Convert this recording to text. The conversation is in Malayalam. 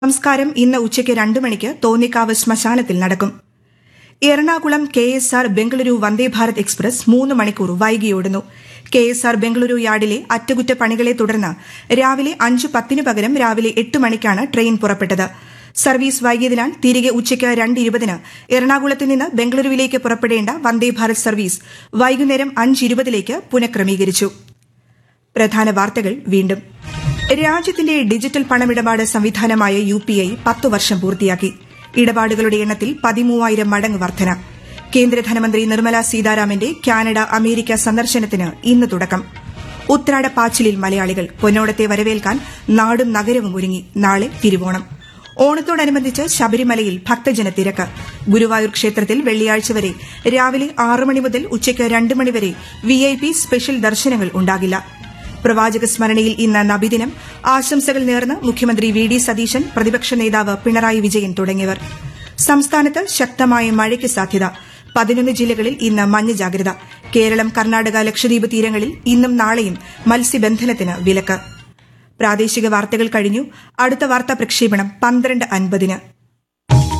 സംസ്കാരം ഇന്ന് ഉച്ചയ്ക്ക് രണ്ടു മണിക്ക് തോന്നിക്കാവ് ശ്മശാനത്തിൽ നടക്കും Ernakulam K S R Bengaluru Vande Bharat express മൂന്ന് മണിക്കൂർ വൈകിയോടുന്നു കെ എസ് ആർ ബംഗളൂരു യാർഡിലെ അറ്റകുറ്റപ്പണികളെ തുടർന്ന് രാവിലെ അഞ്ച് പത്തിന് പകരം രാവിലെ എട്ട് മണിക്കാണ് ട്രെയിൻ പുറപ്പെട്ടത് സർവീസ് വൈകിയതിനാൽ തിരികെ ഉച്ചയ്ക്ക് രണ്ട് ഇരുപതിന് എറണാകുളത്ത് നിന്ന് ബംഗളൂരുവിലേക്ക് പുറപ്പെടേണ്ട വന്ദേഭാരത് സർവീസ് വൈകുന്നേരം അഞ്ച് ഇരുപതിലേക്ക് പുനഃക്രമീകരിച്ചു പ്രധാന വാർത്തകൾ വീണ്ടും രാജ്യത്തിന്റെ ഡിജിറ്റൽ പണമിടപാട് സംവിധാനമായ യു പി ഐ പത്തു വർഷം പൂർത്തിയാക്കി ഇടപാടുകളുടെ എണ്ണത്തിൽ പതിമൂവായിരം മടങ്ങ് വർധന കേന്ദ്ര ധനമന്ത്രി നിർമ്മല സീതാരാമന്റെ കാനഡ അമേരിക്ക സന്ദർശനത്തിന് ഇന്ന് തുടക്കം ഉത്രാടപ്പാച്ചിലിൽ മലയാളികൾ പൊന്നോടത്തെ വരവേൽക്കാൻ നാടും നഗരവും ഒരുങ്ങി നാളെ തിരുവോണം ഓണത്തോടനുബന്ധിച്ച് ശബരിമലയിൽ ഭക്തജന തിരക്ക് ഗുരുവായൂർ ക്ഷേത്രത്തിൽ വെള്ളിയാഴ്ച വരെ രാവിലെ ആറ് മണി മുതൽ ഉച്ചയ്ക്ക് രണ്ട് മണിവരെ വിഐപി സ്പെഷ്യൽ ദർശനങ്ങൾ ഉണ്ടാകില്ല പ്രവാചക സ്മരണയിൽ ഇന്ന് നബിദിനം ആശംസകൾ നേർന്ന് മുഖ്യമന്ത്രി വി ഡി സതീശൻ പ്രതിപക്ഷ നേതാവ് പിണറായി വിജയൻ തുടങ്ങിയവർ സംസ്ഥാനത്ത് ശക്തമായ മഴയ്ക്ക് സാധ്യത പതിനൊന്ന് ജില്ലകളിൽ ഇന്ന് മഞ്ഞ ജാഗ്രത കേരളം കർണാടക ലക്ഷദ്വീപ് തീരങ്ങളിൽ ഇന്നും നാളെയും മത്സ്യബന്ധനത്തിന് വിലക്ക് പ്രാദേശിക വാർത്തകൾ കഴിഞ്ഞു അടുത്ത വാർത്താ പ്രക്ഷേപണം പന്ത്രണ്ട് അൻപതിന്